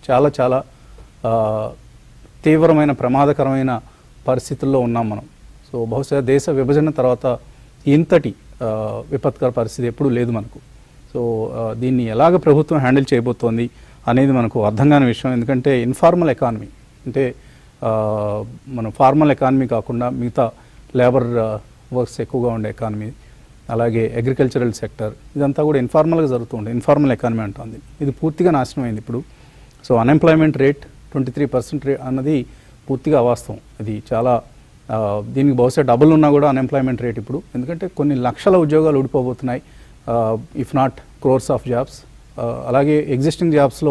చాలా చాలా ఆ, తీవ్రమైన ప్రమాదకరమైన పరిస్థితుల్లో ఉన్నాం మనం సో బహుశా దేశ విభజన తర్వాత ఇంతటి ఆ, విపత్కర పరిస్థితి ఎప్పుడూ లేదు మనకు సో ఆ, దీన్ని ఎలాగ ప్రభుత్వం హ్యాండిల్ చేయబోతోంది అనేది మనకు అర్థం కాని విషయం ఎందుకంటే ఇన్ఫార్మల్ ఎకానమీ అంటే ఆ, మనం ఫార్మల్ ఎకానమీ కాకుండా మిగతా లేబర్ వర్క్స్ ఎక్కువగా ఉండే ఎకానమీ అలాగే అగ్రికల్చరల్ సెక్టర్ ఇదంతా కూడా ఇన్ఫార్మల్గా జరుగుతుంది ఇన్ఫార్మల్ ఎకానమీ అంటుంది ఇది పూర్తిగా నాశనం అయింది ఇప్పుడు so unemployment rate twenty three percent రే అన్నది పూర్తిగా అవాస్తవం ఇది చాలా ఆ, దీనికి బహుశా డబుల్ ఉన్నా కూడా అన్ఎంప్లాయ్మెంట్ రేట్ ఇప్పుడు ఎందుకంటే కొన్ని లక్షల ఉద్యోగాలు ఊడిపోబోతున్నాయి if not crores of jobs అలాగే ఎగ్జిస్టింగ్ జాబ్స్లో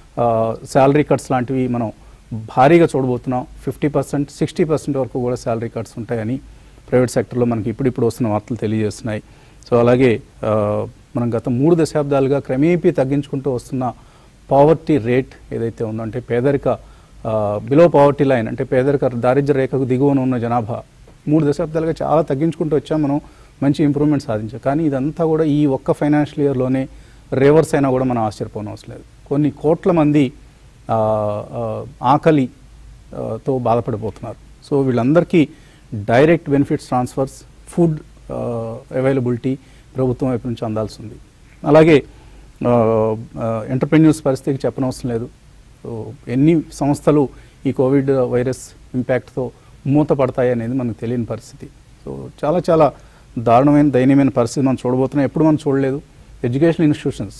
శాలరీ కట్స్ లాంటివి మనం భారీగా చూడబోతున్నాం ఫిఫ్టీ పర్సెంట్ సిక్స్టీ పర్సెంట్ వరకు కూడా శాలరీ కట్స్ ఉంటాయని ప్రైవేట్ సెక్టర్లో మనకి ఇప్పుడిప్పుడు వస్తున్న వార్తలు తెలియజేస్తున్నాయి సో అలాగే ఆ, మనం గత మూడు దశాబ్దాలుగా క్రమేపీ తగ్గించుకుంటూ వస్తున్న పావర్టీ రేట్ ఏదైతే ఉందో అంటే పేదరిక బిలో పావర్టీ లైన్ అంటే పేదరిక దారిద్ర్య రేఖకు దిగువన ఉన్న జనాభా మూడు దశాబ్దాలుగా చాలా తగ్గించుకుంటూ వచ్చాం మనం మంచి ఇంప్రూవ్మెంట్ సాధించాం కానీ ఇదంతా కూడా ఈ ఒక్క ఫైనాన్షియల్ ఇయర్లోనే రివర్స్ అయినా కూడా మనం ఆశ్చర్యపోవడం అవసరం లేదు కొన్ని కోట్ల మంది ఆ, ఆ, ఆకలి ఆ, తో బాధపడిపోతున్నారు సో వీళ్ళందరికీ direct benefits transfers food availability ప్రభుత్వం వైపు నుంచి అందాల్సి ఉంది అలాగే ఎంటర్ప్రెన్యూర్స్ పరిస్థితికి చెప్పనవసరం లేదు సో ఎన్ని సంస్థలు ఈ కోవిడ్ వైరస్ ఇంపాక్ట్తో మూతపడతాయి అనేది మనకు తెలియని పరిస్థితి సో చాలా చాలా దారుణమైన దయనీయమైన పరిస్థితి మనం చూడబోతున్నాం ఎప్పుడు మనం చూడలేదు education institutions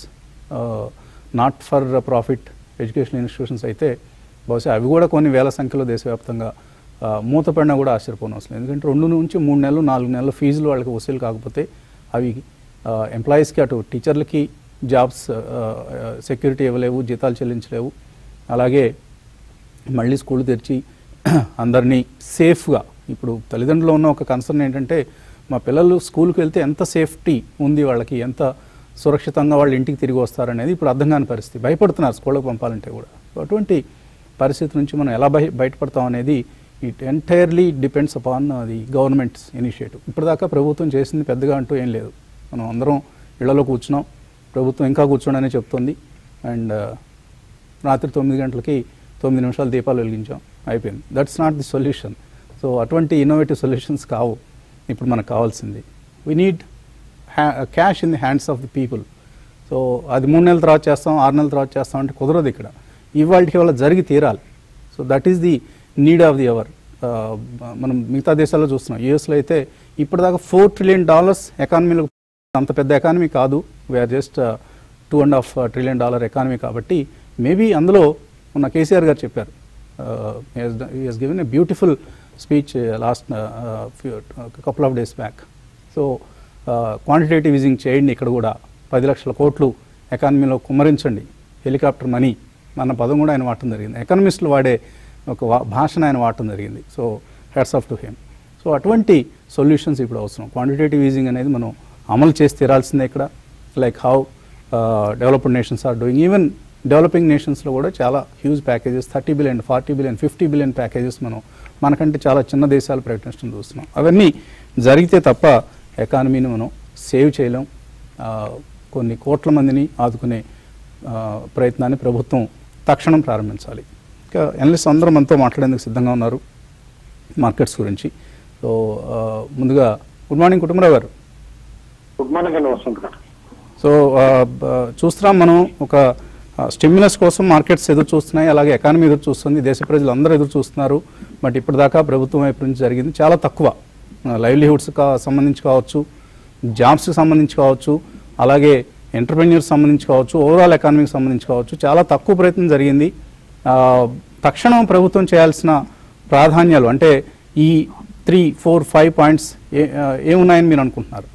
not for profit education institutions అయితే బహుశా అవి కూడా కొన్ని వేల సంఖ్యలో దేశవ్యాప్తంగా ఆ, మూతపడినా కూడా ఆశ్చర్యపోవడం అవసరం లేదు. ఎందుకంటే రెండు నుంచి మూడు నెలలు నాలుగు నెలల ఫీజులు వాళ్ళకి వసూలు కాకపోతే అవి ఎంప్లాయీస్కి అటు టీచర్లకి జాబ్స్ సెక్యూరిటీ ఇవ్వలేవు జీతాలు చెల్లించలేవు అలాగే మళ్ళీ స్కూల్ తెరిచి అందరినీ సేఫ్గా ఇప్పుడు తల్లిదండ్రులు ఉన్న ఒక కన్సర్న్ ఏంటంటే మా పిల్లలు స్కూల్కి వెళ్తే ఎంత సేఫ్టీ ఉంది వాళ్ళకి ఎంత సురక్షితంగా వాళ్ళు ఇంటికి తిరిగి వస్తారనేది ఇప్పుడు అర్థం కాని పరిస్థితి భయపడుతున్నారు స్కూళ్ళకి పంపాలంటే కూడా సో అటువంటి పరిస్థితి నుంచి మనం ఎలా బయ బయటపడతాం అనేది it entirely depends upon the government's initiative ఇప్పటిదాకా ప్రభుత్వం చేసింది పెద్దగా అంటూ ఏం లేదు మనం అందరం ఇళ్లలో కూర్చున్నాం ప్రభుత్వం ఇంకా కూర్చోండి చెప్తుంది అండ్ రాత్రి తొమ్మిది గంటలకి తొమ్మిది నిమిషాలు దీపాలు వెలిగించాం అయిపోయింది that's not the solution so అటువంటి ఇన్నోవేటివ్ సొల్యూషన్స్ కావు ఇప్పుడు మనకు కావాల్సింది we need cash in the hands of the people so అది మూడు నెలల తర్వాత చేస్తాం ఆరు నెలల తర్వాత చేస్తాం అంటే కుదరదు ఇక్కడ ఇవాళకి వల్ల జరిగి తీరాలి so that is the need of the hour మనం మిగతా దేశాల్లో చూస్తున్నాం యూఎస్లో అయితే ఇప్పటిదాకా ఫోర్ ట్రిలియన్ డాలర్స్ ఎకానమీలో అంత పెద్ద ఎకానమీ కాదు we're just two and half trillion dollar economy కాబట్టి మేబీ అందులో ఉన్న కేసీఆర్ గారు చెప్పారు he's given a beautiful speech last couple of days back so quantitative easing చేయండి ఇక్కడ కూడా పది లక్షల కోట్లు ఎకానమీలో కుమ్మరించండి హెలికాప్టర్ మనీ అన్న పదం కూడా ఆయన వాడటం జరిగింది ఎకనమిస్టులు వాడే ఒక వా- భాషను ఆయన వాడటం జరిగింది so hats off to him so అటువంటి సొల్యూషన్స్ ఇప్పుడు అవసరం క్వాంటిటేటివ్ ఈజింగ్ అనేది మనం అమలు చేసి తీరాల్సిందే ఇక్కడ like how developed nations are doing even developing నేషన్స్లో కూడా చాలా huge packages thirty billion forty billion fifty billion packages మనం మనకంటే చాలా చిన్న దేశాలు ప్రకటించడం చూస్తున్నాం అవన్నీ జరిగితే తప్ప ఎకానమీని మనం సేవ్ చేయలేం ఆ, కొన్ని కోట్ల మందిని ఆదుకునే ఆ, ప్రయత్నాన్ని ప్రభుత్వం తక్షణం ప్రారంభించాలి ఇంకా ఎనలిస్ట్ అందరూ మనతో మాట్లాడేందుకు సిద్ధంగా ఉన్నారు మార్కెట్స్ గురించి సో ఆ, ముందుగా గుడ్ మార్నింగ్ కుటుంబరావు గారు గుడ్ మార్నింగ్ అండి వసంత్ గారు సో ఆ, బ- చూస్తున్నాం మనం ఒక స్టిమ్యులస్ కోసం మార్కెట్స్ ఎదురు చూస్తున్నాయి అలాగే ఎకానమీ ఎదురు చూస్తుంది దేశ ప్రజలు అందరూ ఎదురు చూస్తున్నారు బట్ ఇప్పటిదాకా ప్రభుత్వం వైపు నుంచి జరిగింది చాలా తక్కువ లైవ్లీహుడ్స్ కా సంబంధించి కావచ్చు జాబ్స్కి సంబంధించి కావచ్చు అలాగే ఎంటర్ప్రెన్యూర్స్ సంబంధించి కావచ్చు ఓవరాల్ ఎకానమీకి సంబంధించి కావచ్చు చాలా తక్కువ ప్రయత్నం జరిగింది ఆ, తక్షణం ప్రభుత్వం చేయాల్సిన ప్రాధాన్యాలు అంటే ఈ త్రీ ఫోర్ ఫైవ్ పాయింట్స్ ఏ ఆ, ఏమున్నాయని మీరు అనుకుంటున్నారు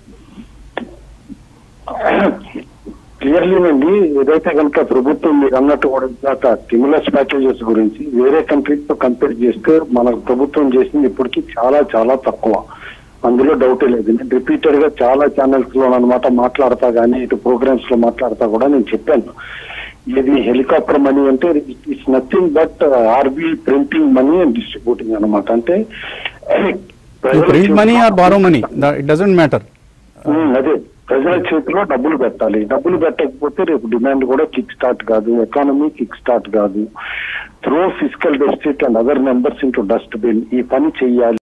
క్లియర్లీ అండి ఏదైతే కనుక ప్రభుత్వం మీరు అన్నట్టు కూడా ఇందాక స్టిమ్యులస్ ప్యాకేజెస్ గురించి వేరే కంట్రీస్ తో కంపేర్ చేస్తే మన ప్రభుత్వం చేసింది ఇప్పటికీ చాలా చాలా తక్కువ అందులో డౌటే లేదు నేను రిపీటెడ్ గా చాలా ఛానల్స్ లో అనమాట మాట్లాడతా గానీ ఇటు ప్రోగ్రామ్స్ లో మాట్లాడతా కూడా నేను చెప్పాను ఇది హెలికాప్టర్ మనీ అంటే it's nothing but R B printing money and distributing అనమాట అంటే print money or borrow money it doesn't matter um, అదే ప్రజల చేతిలో డబ్బులు పెట్టాలి డబ్బులు పెట్టకపోతే రేపు డిమాండ్ కూడా కిక్ స్టార్ట్ కాదు ఎకానమీ కిక్ స్టార్ట్ కాదు throw physical deficit and other numbers into dustbin ఈ పని చెయ్యాలి